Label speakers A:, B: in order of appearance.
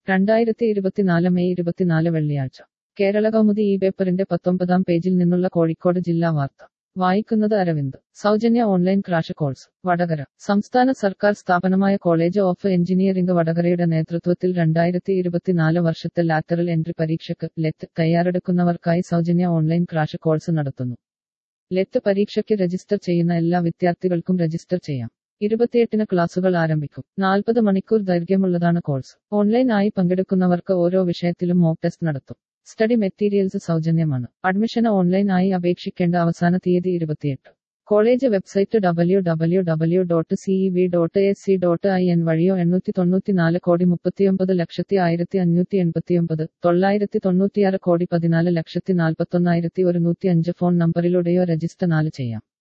A: രണ്ടായിരത്തി ഇരുപത്തിനാല് മെയ് ഇരുപത്തിനാല് വെള്ളിയാഴ്ച കേരള കൗമുദി ഈ പേപ്പറിന്റെ പത്തൊമ്പതാം പേജിൽ നിന്നുള്ള കോഴിക്കോട് ജില്ലാ വാർത്ത വായിക്കുന്നത് അരവിന്ദ് സൗജന്യ ഓൺലൈൻ ക്രാഷ് കോഴ്സ് വടകര സംസ്ഥാന സർക്കാർ സ്ഥാപനമായ കോളേജ് ഓഫ് എഞ്ചിനീയറിംഗ് വടകരയുടെ നേതൃത്വത്തിൽ രണ്ടായിരത്തി ഇരുപത്തിനാല് വർഷത്തെ ലാറ്ററൽ എൻട്രി പരീക്ഷയ്ക്ക് ലെറ്റ് തയ്യാറെടുക്കുന്നവർക്കായി സൗജന്യ ഓൺലൈൻ ക്രാഷ് കോഴ്സ് നടത്തുന്നു ലെറ്റ് പരീക്ഷയ്ക്ക് രജിസ്റ്റർ ചെയ്യുന്ന എല്ലാ വിദ്യാർത്ഥികൾക്കും രജിസ്റ്റർ ചെയ്യാം ഇരുപത്തിയെട്ടിന് ക്ലാസുകൾ ആരംഭിക്കും നാൽപ്പത് മണിക്കൂർ ദൈർഘ്യമുള്ളതാണ് കോഴ്സ് ഓൺലൈൻ ആയി പങ്കെടുക്കുന്നവർക്ക് ഓരോ വിഷയത്തിലും മോക്ക് ടെസ്റ്റ് നടത്തും സ്റ്റഡി മെറ്റീരിയൽസ് സൗജന്യമാണ് അഡ്മിഷന് ഓൺലൈൻ ആയി അപേക്ഷിക്കേണ്ട അവസാന തീയതി ഇരുപത്തിയെട്ട് college website W W W dot C E V dot S C dot I N വഴിയോ എണ്ണൂറ്റി തൊണ്ണൂറ്റിനാല് കോടി മുപ്പത്തിയൊമ്പത് ലക്ഷത്തി ആയിരത്തി അഞ്ഞൂറ്റി എൺപത്തിയൊമ്പത് തൊള്ളായിരത്തി തൊണ്ണൂറ്റിയാറ് കോടി പതിനാല് ലക്ഷത്തി നാൽപ്പത്തൊന്നായിരത്തി ഒരുന്നൂറ്റി അഞ്ച് ഫോൺ നമ്പറിലൂടെയോ രജിസ്റ്റർ നാല് ചെയ്യാം